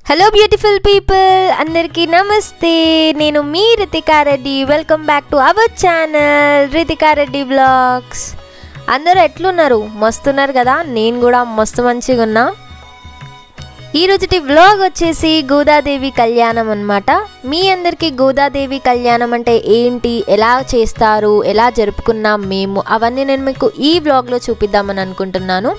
hello beautiful people అందరికీ నమస్తే నేను మీ Ritika Reddy welcome back to our channel Ritika Reddy blogs అందరూ ఎట్లున్నారు మస్తున్నారు కదా నేను కూడా మస్తు మంచిగా ఉన్నా ఈరోజుటి వ్లాగ్ వచ్చేసి గోదాదేవి కళ్యాణం అన్నమాట మీ అందరికీ గోదాదేవి కళ్యాణం అంటే ఏంటి ఎలా చేస్తారు ఎలా జరుపుకున్నాం మేము అవన్నీ నేను మీకు ఈ వ్లాగ్లో చూపిద్దామని అనుకుంటున్నాను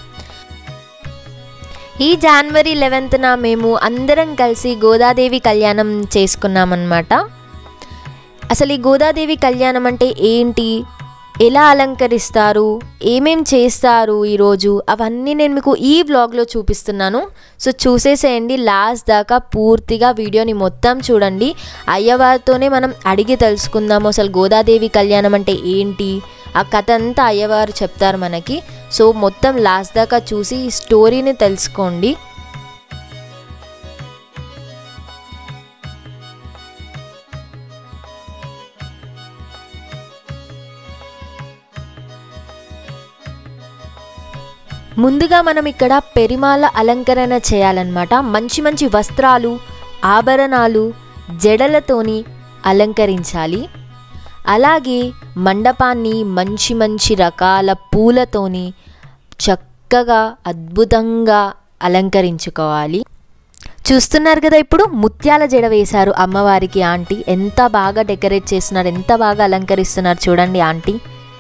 ఈ జనవరి లెవెన్త్న మేము అందరం కలిసి గోదాదేవి కళ్యాణం చేసుకున్నామన్నమాట అసలు ఈ గోదాదేవి కళ్యాణం అంటే ఏంటి ఎలా అలంకరిస్తారు ఏమేం చేస్తారు ఈరోజు అవన్నీ నేను మీకు ఈ వ్లాగ్లో చూపిస్తున్నాను సో చూసేసేయండి లాస్ట్ దాకా పూర్తిగా వీడియోని మొత్తం చూడండి అయ్యవారితోనే మనం అడిగి తెలుసుకుందాము అసలు గోదాదేవి కళ్యాణం అంటే ఏంటి ఆ కథ అంతా అయ్యవారు చెప్తారు మనకి సో మొత్తం లాస్ట్ దాకా చూసి ఈ స్టోరీని తెలుసుకోండి ముందుగా మనం ఇక్కడ పెరిమాల అలంకరణ చేయాలన్నమాట మంచి మంచి వస్త్రాలు ఆభరణాలు జడలతోని అలంకరించాలి అలాగే మండపాన్ని మంచి మంచి రకాల పూలతోని చక్కగా అద్భుతంగా అలంకరించుకోవాలి చూస్తున్నారు కదా ఇప్పుడు ముత్యాల జడ వేశారు అమ్మవారికి ఆంటీ ఎంత బాగా డెకరేట్ చేస్తున్నారు ఎంత బాగా అలంకరిస్తున్నారు చూడండి ఆంటీ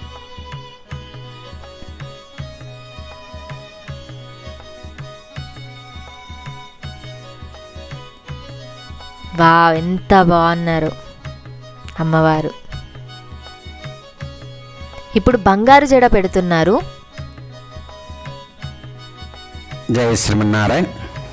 వా ఎంత బాగున్నారు అమ్మవారు ఇప్పుడు బంగారు జడ పెడుతున్నారు జై శ్రీమన్నారాయణ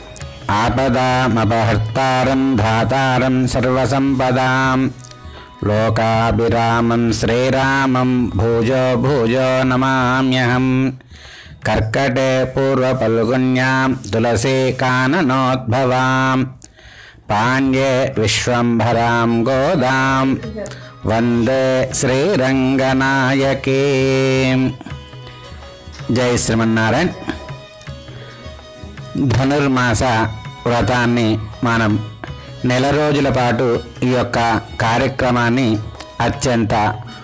ఆపదామపహర్తారం ధాతారం సర్వసంపదాం లోకాభిరామం శ్రీరామం భూజో భూజో నమామ్యహం కర్కటే పూర్వపల్గుణ్యాం తులసీ కాననోద్భవాం పాండ్యే విశ్వంభరాం గోదాం వందే శ్రీరంగనాయకీ జై శ్రీమన్నారాయణ ధనుర్మాస వ్రతాన్ని మనం నెల రోజుల పాటు ఈ యొక్క కార్యక్రమాన్ని అత్యంత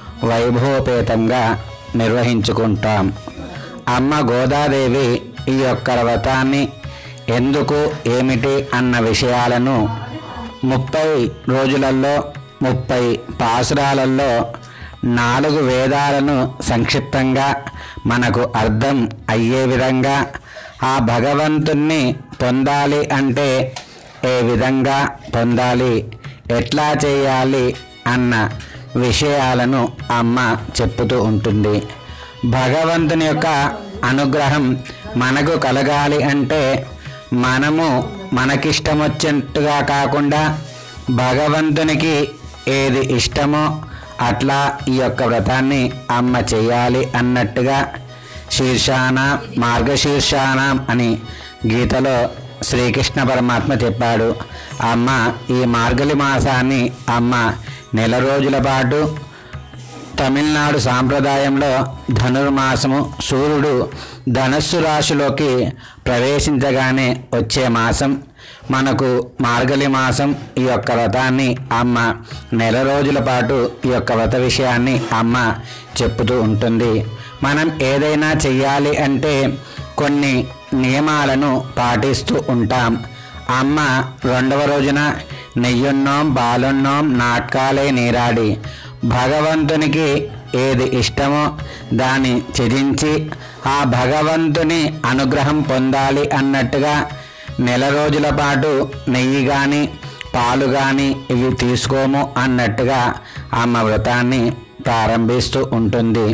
వైభవపేతంగా నిర్వహించుకుంటాం అమ్మ గోదాదేవి ఈ యొక్క వ్రతాన్ని ఎందుకు ఏమిటి అన్న విషయాలను ముప్పై రోజులలో ముప్పై పాసురాలలో నాలుగు వేదాలను సంక్షిప్తంగా మనకు అర్థం అయ్యే విధంగా ఆ భగవంతుణ్ణి పొందాలి అంటే ఏ విధంగా పొందాలి ఎట్లా చేయాలి అన్న విషయాలను అమ్మ చెప్పుతూ ఉంటుంది భగవంతుని యొక్క అనుగ్రహం మనకు కలగాలి అంటే మనము మనకిష్టం వచ్చినట్టుగా కాకుండా భగవంతునికి ఏది ఇష్టమో అట్లా ఈ యొక్క వ్రతాన్ని అమ్మ చేయాలి అన్నట్టుగా శీర్షాన మార్గశీర్షానం అని గీతలో శ్రీకృష్ణ పరమాత్మ చెప్పాడు అమ్మ ఈ మార్గలి మాసాన్ని అమ్మ నెల రోజుల పాటు తమిళనాడు సాంప్రదాయంలో ధనుర్మాసము సూర్యుడు ధనస్సు రాశిలోకి ప్రవేశించగానే వచ్చే మాసం మనకు మార్గలి మాసం ఈ యొక్క వ్రతాన్ని అమ్మ నెల రోజుల పాటు ఈ యొక్క వ్రత విషయాన్ని అమ్మ చెప్పుతూ ఉంటుంది మనం ఏదైనా చెయ్యాలి అంటే కొన్ని నియమాలను పాటిస్తూ ఉంటాం అమ్మ రెండవ రోజున నెయ్యున్నోం బాలున్నోం నాటకాలే నీరాడి భగవంతునికి ఏది ఇష్టమో దాన్ని త్యజించి ఆ భగవంతుని అనుగ్రహం పొందాలి అన్నట్టుగా నెల రోజుల పాటు నెయ్యి కానీ పాలు కానీ ఇవి తీసుకోము అన్నట్టుగా అమ్మ వ్రతాన్ని ప్రారంభిస్తూ ఉంటుంది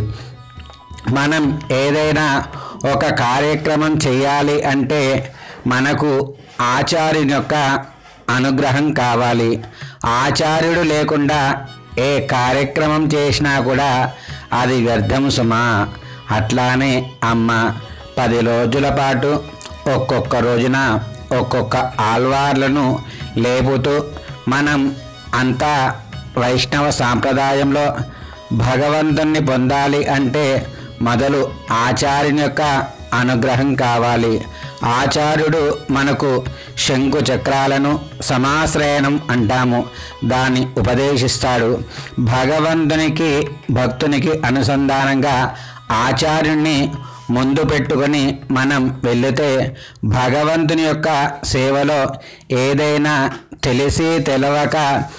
మనం ఏదైనా ఒక కార్యక్రమం చేయాలి అంటే మనకు ఆచార్యుని యొక్క అనుగ్రహం కావాలి ఆచార్యుడు లేకుండా ఏ కార్యక్రమం చేసినా కూడా అది వ్యర్థం సుమా అట్లానే అమ్మ పది రోజుల పాటు ఒక్కొక్క రోజున ఒక్కొక్క ఆల్వార్లను లేపుతూ మనం అంతా వైష్ణవ సాంప్రదాయంలో భగవంతుణ్ణి పొందాలి అంటే మొదలు ఆచార్యుని యొక్క అనుగ్రహం కావాలి ఆచార్యుడు మనకు శంకు చక్రాలను సమాశ్రయణం అంటాము దాన్ని ఉపదేశిస్తాడు భగవంతునికి భక్తునికి అనుసంధానంగా ఆచార్యుణ్ణి ముందు పెట్టుకొని మనం వెళితే భగవంతుని యొక్క సేవలో ఏదైనా తెలిసి తెలవక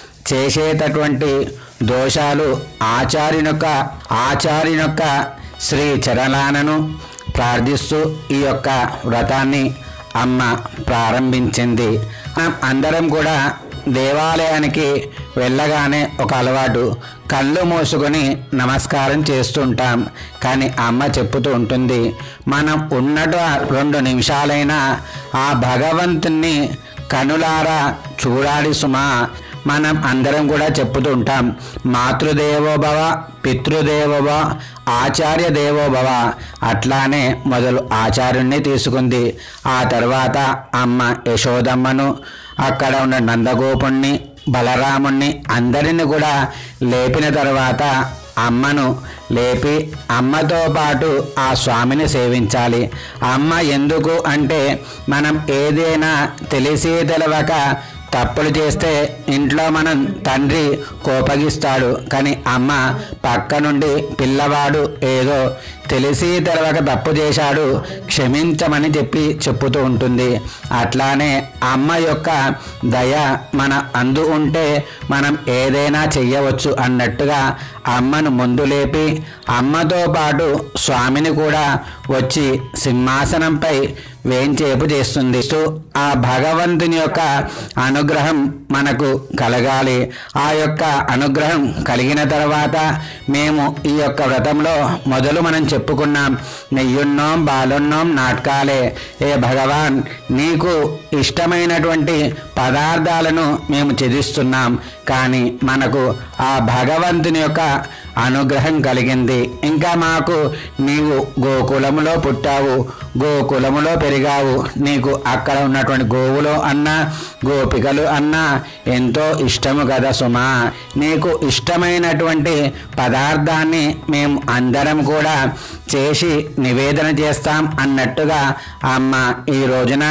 చేసేటటువంటి దోషాలు ఆచార్యుని యొక్క ఆచార్యుని యొక్క శ్రీ చరణాలను ప్రార్థిస్తూ ఈ యొక్క వ్రతాన్ని అమ్మ ప్రారంభించింది మనం అందరం కూడా దేవాలయానికి వెళ్ళగానే ఒక అలవాటు కళ్ళు మూసుకొని నమస్కారం చేస్తుంటాం కానీ అమ్మ చెప్పుతూ ఉంటుంది మనం ఉన్నట రెండు నిమిషాలైనా ఆ భగవంతుణ్ణి కనులారా చూడాలి సుమా మనం అందరం కూడా చెప్పుతూ ఉంటాం మాతృదేవోభవ పితృదేవోభవ ఆచార్య దేవోభవ అట్లానే మొదలు ఆచార్యుణ్ణి తీసుకుంది ఆ తర్వాత అమ్మ యశోదమ్మను అక్కడ ఉన్న నందగోపుణ్ణి బలరాముణ్ణి అందరిని కూడా లేపిన తర్వాత అమ్మను లేపి అమ్మతో పాటు ఆ స్వామిని సేవించాలి అమ్మ ఎందుకు అంటే మనం ఏదైనా తెలిసి తెలవక తప్పులు చేస్తే ఇంట్లో మనం తండ్రి కోపగిస్తాడు కానీ అమ్మ పక్క నుండి పిల్లవాడు ఏదో తెలిసి తెలవక తప్పు చేశాడు క్షమించమని చెప్పి చెప్పుతూ ఉంటుంది అట్లానే అమ్మ యొక్క దయ మన అందు ఉంటే మనం ఏదైనా చెయ్యవచ్చు అన్నట్టుగా అమ్మను ముందు లేపి అమ్మతో పాటు స్వామిని కూడా వచ్చి సింహాసనంపై వేంచేపు చేస్తుంది సో ఆ భగవంతుని యొక్క అనుగ్రహం మనకు కలగాలి ఆ యొక్క అనుగ్రహం కలిగిన తర్వాత మేము ఈ యొక్క వ్రతంలో మొదలు మనం చెప్పుకున్నాం నెయ్యున్నోం బాలున్నోం నాటకాలే ఏ భగవాన్ నీకు ఇష్టమైనటువంటి పదార్థాలను మేము చెదిస్తున్నాం కానీ మనకు ఆ భగవంతుని యొక్క అనుగ్రహం కలిగింది ఇంకా మాకు నీవు గోకులములో పుట్టావు గోకులములో పెరిగావు నీకు అక్కడ ఉన్నటువంటి గోవులు అన్నా గోపికలు అన్నా ఎంతో ఇష్టము కదా సుమా నీకు ఇష్టమైనటువంటి పదార్థాన్ని మేము అందరం కూడా చేసి నివేదన చేస్తాం అన్నట్టుగా అమ్మ ఈ రోజున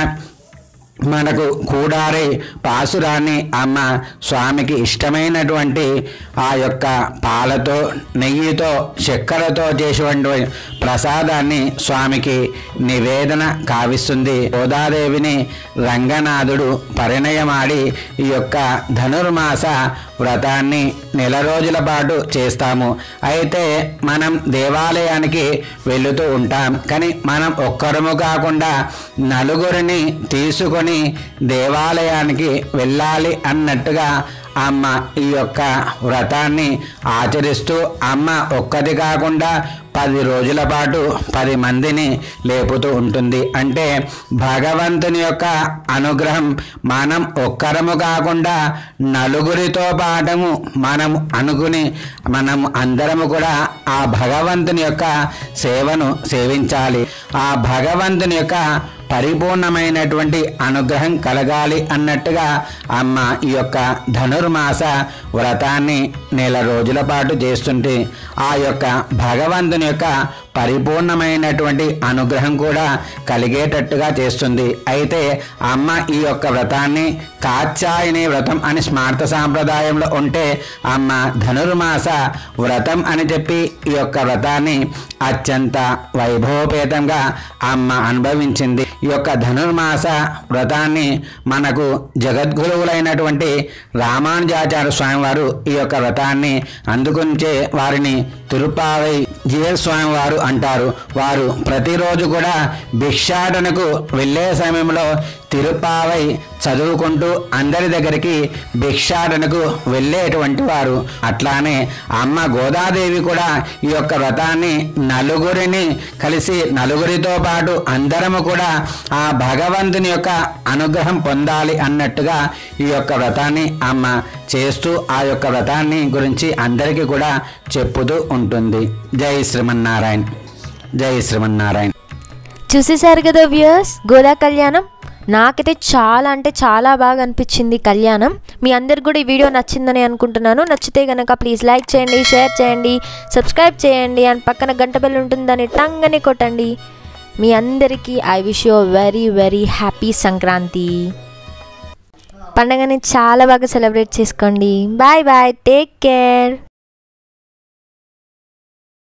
మనకు కూడారి పాసురాన్ని అమ్మ స్వామికి ఇష్టమైనటువంటి ఆ యొక్క పాలతో నెయ్యితో చక్కెరతో చేసేటువంటి ప్రసాదాన్ని స్వామికి నివేదన కావిస్తుంది గోదాదేవిని రంగనాథుడు పరిణయమాడి ఈ యొక్క ధనుర్మాస వ్రతాన్ని నెల రోజుల పాటు చేస్తాము అయితే మనం దేవాలయానికి వెళుతూ ఉంటాం కానీ మనం ఒక్కరము కాకుండా నలుగురిని తీసుకొని దేవాలయానికి వెళ్ళాలి అన్నట్టుగా అమ్మ ఈ యొక్క వ్రతాన్ని ఆచరిస్తూ అమ్మ ఒక్కది కాకుండా పది రోజుల పాటు పది మందిని లేపుతూ ఉంటుంది అంటే భగవంతుని యొక్క అనుగ్రహం మనం ఒక్కరము కాకుండా నలుగురితో పాటము మనం అనుకుని మనం అందరము కూడా ఆ భగవంతుని యొక్క సేవను సేవించాలి ఆ భగవంతుని యొక్క పరిపూర్ణమైనటువంటి అనుగ్రహం కలగాలి అన్నట్టుగా అమ్మ ఈ యొక్క ధనుర్మాస వ్రతాన్ని నెల రోజుల పాటు చేస్తుంటే ఆ యొక్క భగవంతుని యొక్క పరిపూర్ణమైనటువంటి అనుగ్రహం కూడా కలిగేటట్టుగా చేస్తుంది అయితే అమ్మ ఈ యొక్క వ్రతాన్ని కాచాయని వ్రతం అని స్మార్త సాంప్రదాయంలో ఉంటే అమ్మ ధనుర్మాస వ్రతం అని చెప్పి ఈ యొక్క వ్రతాన్ని అత్యంత వైభవపేతంగా అమ్మ అనుభవించింది ఈ యొక్క ధనుర్మాస వ్రతాన్ని మనకు జగద్గురువులైనటువంటి రామానుజాచార్య స్వామి వారు ఈ యొక్క వ్రతాన్ని అందుకుంచే వారిని తిరుపావై జిఎల్ స్వామి వారు అంటారు వారు ప్రతిరోజు కూడా భిక్షాటనకు వెళ్ళే సమయంలో తిరుపావై చదువుకుంటూ అందరి దగ్గరికి భిక్షాటనకు వెళ్ళేటువంటి వారు అట్లానే అమ్మ గోదాదేవి కూడా ఈ యొక్క వ్రతాన్ని నలుగురిని కలిసి నలుగురితో పాటు అందరము కూడా ఆ భగవంతుని యొక్క అనుగ్రహం పొందాలి అన్నట్టుగా ఈ యొక్క వ్రతాన్ని అమ్మ చేస్తూ ఆ యొక్క వ్రతాన్ని గురించి అందరికీ కూడా చెప్పుతూ ఉంటుంది జై శ్రీమన్నారాయణ జై శ్రీమన్నారాయణ చూసేశారు కదా వ్యూయర్స్ గోదా కళ్యాణం నాకైతే చాలా అంటే చాలా బాగా అనిపించింది కళ్యాణం మీ అందరికి కూడా ఈ వీడియో నచ్చిందని అనుకుంటున్నాను నచ్చితే కనుక ప్లీజ్ లైక్ చేయండి షేర్ చేయండి సబ్స్క్రైబ్ చేయండి అండ్ పక్కన గంట బెల్ ఉంటుందని టంగ్ అని కొట్టండి మీ అందరికీ I wish you very very happy Sankranti పండగని చాలా బాగా సెలబ్రేట్ చేసుకోండి బాయ్ బాయ్ టేక్ కేర్